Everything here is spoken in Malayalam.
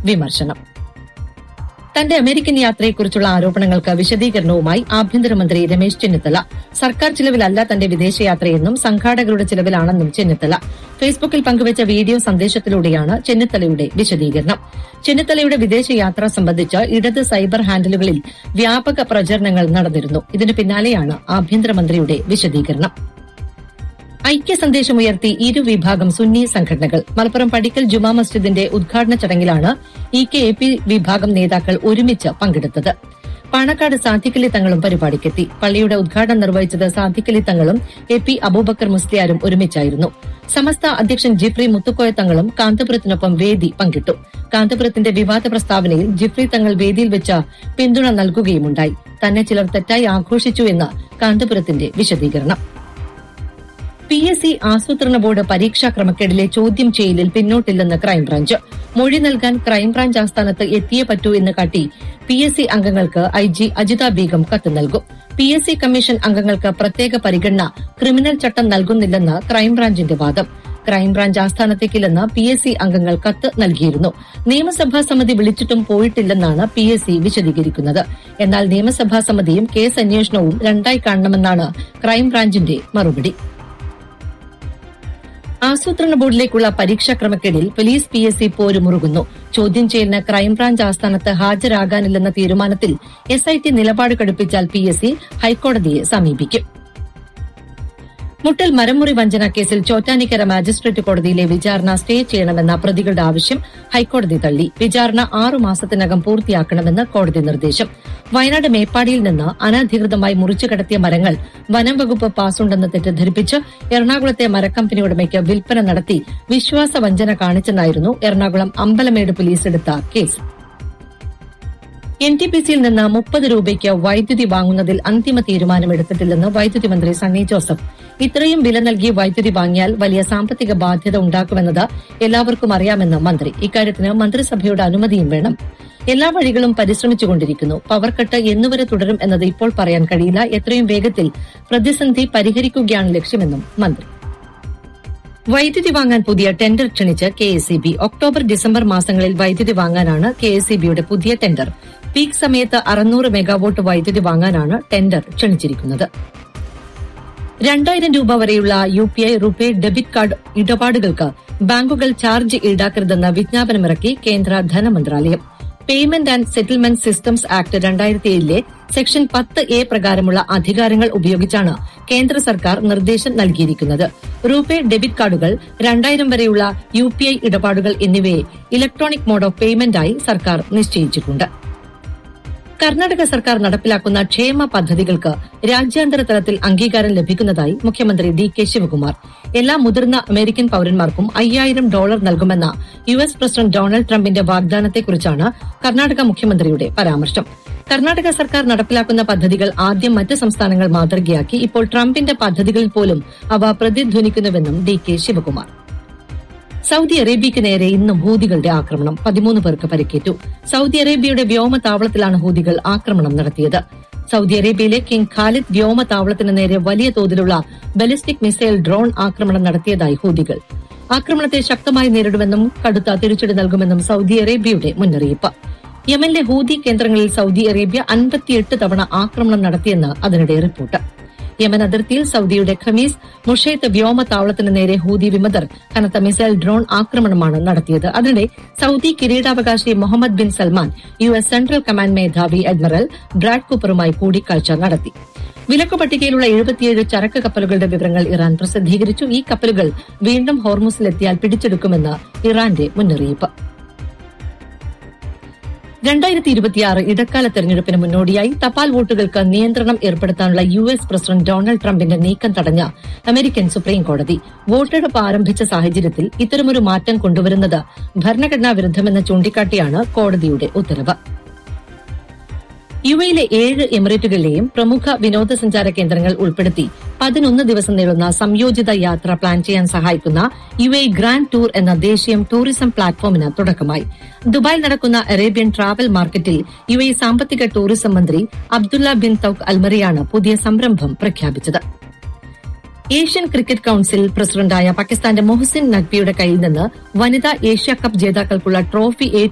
വിമർശനം തന്റെ അമേരിക്കൻ യാത്രയെക്കുറിച്ചുള്ള ആരോപണങ്ങൾക്ക് വിശദീകരണവുമായി ആഭ്യന്തരമന്ത്രി രമേശ് ചെന്നിത്തല സർക്കാർ ചിലവിലല്ല തന്റെ വിദേശയാത്രയെന്നും സംഘാടകരുടെ ചിലവിലാണെന്നും ചെന്നിത്തല ഫേസ്ബുക്കിൽ പങ്കുവച്ച വീഡിയോ സന്ദേശത്തിലൂടെയാണ് ചെന്നിത്തലയുടെ വിശദീകരണം ചെന്നിത്തലയുടെ വിദേശയാത്ര സംബന്ധിച്ച് ഇടത് സൈബർ ഹാൻഡിലുകളിൽ വ്യാപക പ്രചരണങ്ങൾ നടന്നിരുന്നു ഇതിനു പിന്നാലെയാണ് ആഭ്യന്തരമന്ത്രിയുടെ വിശദീകരണം ഐക്യ സന്ദേശമുയർത്തി ഇരുവിഭാഗം സുന്നി സംഘടനകൾ മലപ്പുറം പടിക്കൽ ജുമാ മസ്ജിദിന്റെ ഉദ്ഘാടന ചടങ്ങിലാണ് ഇ കെ എ പി വിഭാഗം നേതാക്കൾ ഒരുമിച്ച് പങ്കെടുത്തത് പാണക്കാട് സാധിക്കലി തങ്ങളും പരിപാടിക്കെത്തി പള്ളിയുടെ ഉദ്ഘാടനം നിർവഹിച്ചത് സാധിക്കലി തങ്ങളും എ പി അബൂബക്കർ മുസ്ലിയാരും ഒരുമിച്ചായിരുന്നു സമസ്ത അധ്യക്ഷൻ ജിഫ്രി മുത്തുക്കോയ തങ്ങളും കാന്തപുരത്തിനൊപ്പം വേദി പങ്കിട്ടു കാന്തപുരത്തിന്റെ വിവാദ പ്രസ്താവനയിൽ ജിഫ്രി തങ്ങൾ വേദിയിൽ വെച്ച് പിന്തുണ നൽകുകയുമുണ്ടായി തന്നെ ചിലർ തെറ്റായി ആഘോഷിച്ചു എന്ന് കാന്തപുരത്തിന്റെ വിശദീകരണം പി എസ് സി ആസൂത്രണ ബോർഡ് പരീക്ഷാ ക്രമക്കേടിലെ ചോദ്യം ചെയ്യലിൽ പിന്നോട്ടില്ലെന്ന് ക്രൈംബ്രാഞ്ച് മൊഴി നൽകാൻ ക്രൈംബ്രാഞ്ച് ആസ്ഥാനത്ത് എത്തിയേ പറ്റൂ എന്ന് കാട്ടി പി എസ് സി അംഗങ്ങൾക്ക് ഐ ജി അജിത ബീഗം കത്ത് നൽകും പി എസ് സി കമ്മീഷൻ അംഗങ്ങൾക്ക് പ്രത്യേക പരിഗണന ക്രിമിനൽ ചട്ടം നൽകുന്നില്ലെന്ന് ക്രൈംബ്രാഞ്ചിന്റെ വാദം ക്രൈംബ്രാഞ്ച് ആസ്ഥാനത്തേക്കില്ലെന്ന് പി എസ് സി അംഗങ്ങൾ കത്ത് നൽകിയിരുന്നു നിയമസഭാ സമിതി വിളിച്ചിട്ടും പോയിട്ടില്ലെന്നാണ് പി എസ് സി വിശദീകരിക്കുന്നത് എന്നാൽ നിയമസഭാ സമിതിയും കേസ് അന്വേഷണവും രണ്ടായി കാണണമെന്നാണ് ക്രൈംബ്രാഞ്ചിന്റെ മറുപടി ആസൂത്രണ ബോർഡിലേക്കുള്ള പരീക്ഷാ ക്രമക്കേടിൽ പോലീസ് പി എസ് സി പോരുമുറുകുന്നു ചോദ്യം ചെയ്യലിന് ക്രൈംബ്രാഞ്ച് ആസ്ഥാനത്ത് ഹാജരാകാനില്ലെന്ന തീരുമാനത്തിൽ എസ് ഐ ടി നിലപാട് കടുപ്പിച്ചാൽ പി എസ് സി ഹൈക്കോടതിയെ സമീപിക്കും മുട്ടൽ മരമുറി വഞ്ചന കേസിൽ ചോറ്റാനിക്കര മാജിസ്ട്രേറ്റ് കോടതിയിലെ വിചാരണ സ്റ്റേ ചെയ്യണമെന്ന പ്രതികളുടെ ആവശ്യം ഹൈക്കോടതി തള്ളി വിചാരണ ആറു മാസത്തിനകം പൂർത്തിയാക്കണമെന്ന് കോടതി നിർദ്ദേശം വയനാട് മേപ്പാടിയിൽ നിന്ന് അനധികൃതമായി മുറിച്ചു കടത്തിയ മരങ്ങൾ വനം വകുപ്പ് പാസുണ്ടെന്ന് തെറ്റിദ്ധരിപ്പിച്ച് എറണാകുളത്തെ മരക്കമ്പനി ഉടമയ്ക്ക് വിൽപ്പന നടത്തി വിശ്വാസ വഞ്ചന കാണിച്ചെന്നായിരുന്നു എറണാകുളം അമ്പലമേട് പോലീസ് എടുത്ത കേസ് എൻ ടി പി സിയിൽ നിന്ന് മുപ്പത് രൂപയ്ക്ക് വൈദ്യുതി വാങ്ങുന്നതിൽ അന്തിമ തീരുമാനമെടുത്തിട്ടില്ലെന്ന് വൈദ്യുതി മന്ത്രി സണ്ണി ജോസഫ് ഇത്രയും വില നൽകി വൈദ്യുതി വാങ്ങിയാൽ വലിയ സാമ്പത്തിക ബാധ്യത ഉണ്ടാക്കുമെന്നത് എല്ലാവർക്കും അറിയാമെന്ന് മന്ത്രി ഇക്കാര്യത്തിന് മന്ത്രിസഭയുടെ അനുമതിയും വേണം എല്ലാ വഴികളും പരിശ്രമിച്ചുകൊണ്ടിരിക്കുന്നു പവർ കട്ട് എന്നുവരെ തുടരും എന്നത് ഇപ്പോൾ പറയാൻ കഴിയില്ല എത്രയും വേഗത്തിൽ പ്രതിസന്ധി പരിഹരിക്കുകയാണ് ലക്ഷ്യമെന്നും മന്ത്രി വൈദ്യുതി വാങ്ങാൻ പുതിയ ടെൻഡർ ക്ഷണിച്ച് K S B October December മാസങ്ങളിൽ വൈദ്യുതി വാങ്ങാനാണ് കെ എസ് ബിയുടെ പുതിയ ടെൻഡർ പീക്ക് സമയത്ത് അറുന്നൂറ് മെഗാവോട്ട് വൈദ്യുതി വാങ്ങാനാണ് ടെൻഡർ ക്ഷണിച്ചിരിക്കുന്നത് രണ്ടായിരം രൂപ വരെയുള്ള U P I RuPay debit card ഇടപാടുകൾക്ക് ബാങ്കുകൾ ചാർജ് ഈടാക്കരുതെന്ന് വിജ്ഞാപനമിറക്കി കേന്ദ്ര ധനമന്ത്രാലയം payment and settlement systems act രണ്ടായിരത്തി ഏഴിലെ സെക്ഷൻ പത്ത് എ പ്രകാരമുള്ള അധികാരങ്ങൾ ഉപയോഗിച്ചാണ് കേന്ദ്ര സർക്കാർ നിർദ്ദേശം നൽകിയിരിക്കുന്നത് റൂപേ ഡെബിറ്റ് കാർഡുകൾ രണ്ടായിരം വരെയുള്ള യു പി ഐ ഇടപാടുകൾ എന്നിവയെ ഇലക്ട്രോണിക് മോഡ് ഓഫ് പേയ്മെന്റായി സർക്കാർ നിശ്ചയിച്ചിട്ടുണ്ട് കർണാടക സർക്കാർ നടപ്പിലാക്കുന്ന ക്ഷേമ പദ്ധതികൾക്ക് രാജ്യാന്തര തലത്തിൽ അംഗീകാരം ലഭിക്കുന്നതായി മുഖ്യമന്ത്രി ഡി കെ ശിവകുമാർ എല്ലാ മുതിർന്ന അമേരിക്കൻ പൌരന്മാർക്കും അയ്യായിരം ഡോളർ നൽകുമെന്ന യു എസ് പ്രസിഡന്റ് ഡൊണാൾഡ് ട്രംപിന്റെ വാഗ്ദാനത്തെക്കുറിച്ചാണ് കർണാടക മുഖ്യമന്ത്രിയുടെ പരാമർശം കർണാടക സർക്കാർ നടപ്പിലാക്കുന്ന പദ്ധതികൾ ആദ്യം മറ്റ് സംസ്ഥാനങ്ങൾ മാതൃകയാക്കി ഇപ്പോൾ ട്രംപിന്റെ പദ്ധതികളിൽ പോലും അവ പ്രതിധ്വനിക്കുന്നുവെന്നും ഡി കെ ശിവകുമാർ സൌദി അറേബ്യയ്ക്ക് നേരെ ഇന്നും ഹൂതികളുടെ ആക്രമണം പതിമൂന്ന് പേർക്ക് പരിക്കേറ്റു സൌദി അറേബ്യയുടെ വ്യോമതാവളത്തിലാണ് ഹൂതികൾ ആക്രമണം നടത്തിയത് സൌദി അറേബ്യയിലെ കിങ് ഖാലിദ് വ്യോമതാവളത്തിന് നേരെ വലിയ തോതിലുള്ള ബലിസ്റ്റിക് മിസൈൽ ഡ്രോൺ ആക്രമണം നടത്തിയതായി ഹൂതികൾ ആക്രമണത്തെ ശക്തമായി നേരിടുമെന്നും കടുത്ത തിരിച്ചടി നൽകുമെന്നും സൌദി അറേബ്യയുടെ മുന്നറിയിപ്പ് യമനിലെ ഹൂതി കേന്ദ്രങ്ങളിൽ സൌദി അറേബ്യ അൻപത്തിയെട്ട് തവണ ആക്രമണം നടത്തിയെന്ന് അതിനിടെ റിപ്പോർട്ട് യമൻ അതിർത്തിയിൽ സൌദിയുടെ ഖമീസ് മുഷൈത്ത് വ്യോമതാവളത്തിന് നേരെ ഹൂതി വിമതർ കനത്ത മിസൈൽ ഡ്രോൺ ആക്രമണമാണ് നടത്തിയത് അതിനിടെ സൌദി കിരീടാവകാശി Mohammed bin Salman U S central command മേധാവി അഡ്മിറൽ ബ്രാഡ് കൂപ്പറുമായി കൂടിക്കാഴ്ച നടത്തി വിലക്കു പട്ടികയിലുള്ള എഴുപത്തിയേഴ് ചരക്ക് കപ്പലുകളുടെ വിവരങ്ങൾ ഇറാൻ പ്രസിദ്ധീകരിച്ചു ഈ കപ്പലുകൾ വീണ്ടും ഹോർമുസിലെത്തിയാൽ പിടിച്ചെടുക്കുമെന്ന് ഇറാന്റെ മുന്നറിയിപ്പ് രണ്ടായിരത്തി ഇരുപത്തിയാറ് ഇടക്കാല തെരഞ്ഞെടുപ്പിന് മുന്നോടിയായി തപാൽ വോട്ടുകൾക്ക് നിയന്ത്രണം ഏർപ്പെടുത്താനുള്ള യു എസ് പ്രസിഡന്റ് ഡൊണാൾഡ് ട്രംപിന്റെ നീക്കം തടഞ്ഞ അമേരിക്കൻ സുപ്രീം കോടതി വോട്ടെടുപ്പ് ആരംഭിച്ച സാഹചര്യത്തിൽ ഇത്തരമൊരു മാറ്റം കൊണ്ടുവരുന്നത് ഭരണഘടനാ വിരുദ്ധമെന്ന് ചൂണ്ടിക്കാട്ടിയാണ് കോടതിയുടെ ഉത്തരവ് യു എയിലെ ഏഴ് എമിറേറ്റുകളിലെയും പ്രമുഖ വിനോദസഞ്ചാര കേന്ദ്രങ്ങൾ ഉൾപ്പെടുത്തി പതിനൊന്ന് ദിവസം നീളുന്ന സംയോജിത യാത്ര പ്ലാൻ ചെയ്യാൻ സഹായിക്കുന്ന യു എ ഗ്രാൻഡ് ടൂർ എന്ന ദേശീയ ടൂറിസം പ്ലാറ്റ്ഫോമിന് തുടക്കമായി ദുബായിൽ നടക്കുന്ന അറേബ്യൻ ട്രാവൽ മാർക്കറ്റിൽ യു എ സാമ്പത്തിക ടൂറിസം മന്ത്രി അബ്ദുള്ള ബിൻ തൌക്ക് അൽമറിയാണ് പുതിയ സംരംഭം പ്രഖ്യാപിച്ചത് ഏഷ്യൻ ക്രിക്കറ്റ് കൌൺസിൽ പ്രസിഡന്റായ പാകിസ്ഥാന്റെ മൊഹസിൻ നഖ്വിയുടെ കയ്യിൽ നിന്ന് വനിതാ ഏഷ്യ കപ്പ് ജേതാക്കൾക്കുള്ള ട്രോഫി